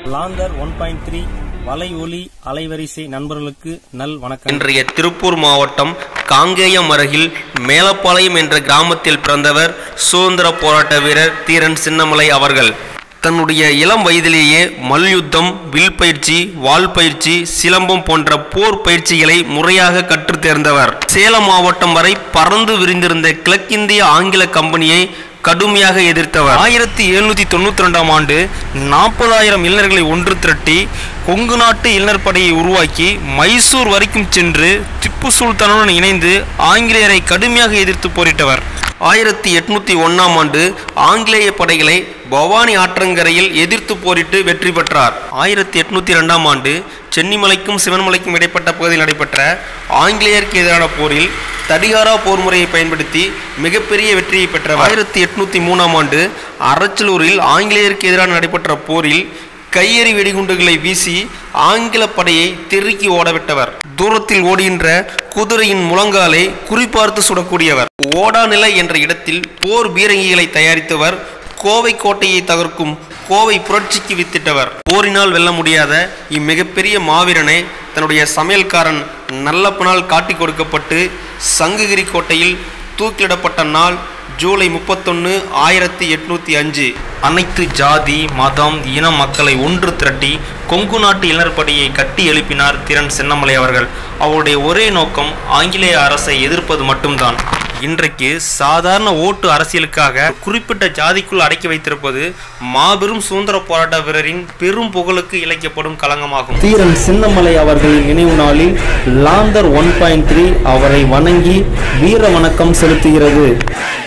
லாந்தர் one point three வலை ஒலி அலைவரிசை நண்பர்களுக்கு நல் வணக்கம் இன்றைய திருப்பூர் மாவட்டம் காங்கேயம் அருகில் மேலப்பாளையம் என்ற கிராமத்தில் பிறந்தவர் சுதந்திர போராட்ட வீரர் தீரன் சின்னமலை அவர்கள் தன்னுடைய இளம் வயதிலேயே மல்யுத்தம் வில் பயிற்சி வாள் பயிற்சி சிலம்பம் போன்ற போர் பயிற்சிகளை முறையாக கற்றுத் தேர்ந்தவர் சேலம் மாவட்டம் வரை பறந்து விரிந்திருந்த கிழக்கிந்திய ஆங்கில கம்பெனியை கடுமையாக எதிர்த்தவர் ஆயிரத்தி எழுநூத்தி தொண்ணூத்தி ரெண்டாம் ஆண்டு நாற்பதாயிரம் இளைஞர்களை ஒன்று திரட்டி கொங்கு நாட்டு இளைஞர் படையை உருவாக்கி மைசூர் வரைக்கும் சென்று திப்பு சுல்தானுடன் இணைந்து ஆங்கிலேயரை கடுமையாக எதிர்த்து போரிட்டவர் ஆயிரத்தி எட்நூத்தி ஒன்னாம் ஆண்டு ஆங்கிலேய படைகளை பவானி ஆற்றங்கரையில் எதிர்த்து போரிட்டு வெற்றி பெற்றார் ஆயிரத்தி எட்நூத்தி ரெண்டாம் ஆண்டு சென்னிமலைக்கும் சிவன்மலைக்கும் இடைப்பட்ட பகுதியில் நடைபெற்ற ஆங்கிலேயருக்கு எதிரான போரில் தடிகாரா போர் முறையை பயன்படுத்தி மிகப்பெரிய வெற்றியை பெற்றவர் ஆயிரத்தி எட்நூத்தி மூணாம் ஆண்டு அரச்சலூரில் ஆங்கிலேயருக்கு எதிராக நடைபெற்ற போரில் கையெறி வெடிகுண்டுகளை வீசி ஆங்கில படையை தெருக்கி ஓடவிட்டவர் தூரத்தில் ஓடுகின்ற குதிரையின் முழங்காலை குறிபார்த்து சுடக்கூடியவர் ஓடாநிலை என்ற இடத்தில் போர் பீரங்கிகளை தயாரித்தவர் கோவை கோட்டையை தகர்க்கும் கோவை புரட்சிக்கு வித்திட்டவர் போரினால் வெல்ல முடியாத இம்மிகப்பெரிய மாவீரனை தன்னுடைய சமையல்காரன் நல்லப்பனால் காட்டிக் கொடுக்கப்பட்டு சங்ககிரி கோட்டையில் தூக்கிலிடப்பட்ட நாள் ஜூலை முப்பத்தொன்று ஆயிரத்தி எட்நூத்தி அஞ்சு அனைத்து ஜாதி மதம் இன மக்களை ஒன்று திரட்டி கொங்கு நாட்டு இளர்படியை கட்டி எழுப்பினார் திறன் சின்னமலை அவர்கள் அவருடைய ஒரே நோக்கம் ஆங்கிலேய அரசை எதிர்ப்பது மட்டும்தான் இன்றைக்கு சாதாரண ஓட்டு அரசியலுக்காக குறிப்பிட்ட ஜாதிக்குள் அடக்கி வைத்திருப்பது மாபெரும் சுதந்திர போராட்ட வீரரின் பெரும் புகழுக்கு இழைக்கப்படும் களங்கமாகும் தீரன் சின்னமலை அவர்களின் நினைவு நாளில் லாந்தர் ஒன் பாயிண்ட் த்ரீ அவரை வணங்கி வீர வணக்கம் செலுத்துகிறது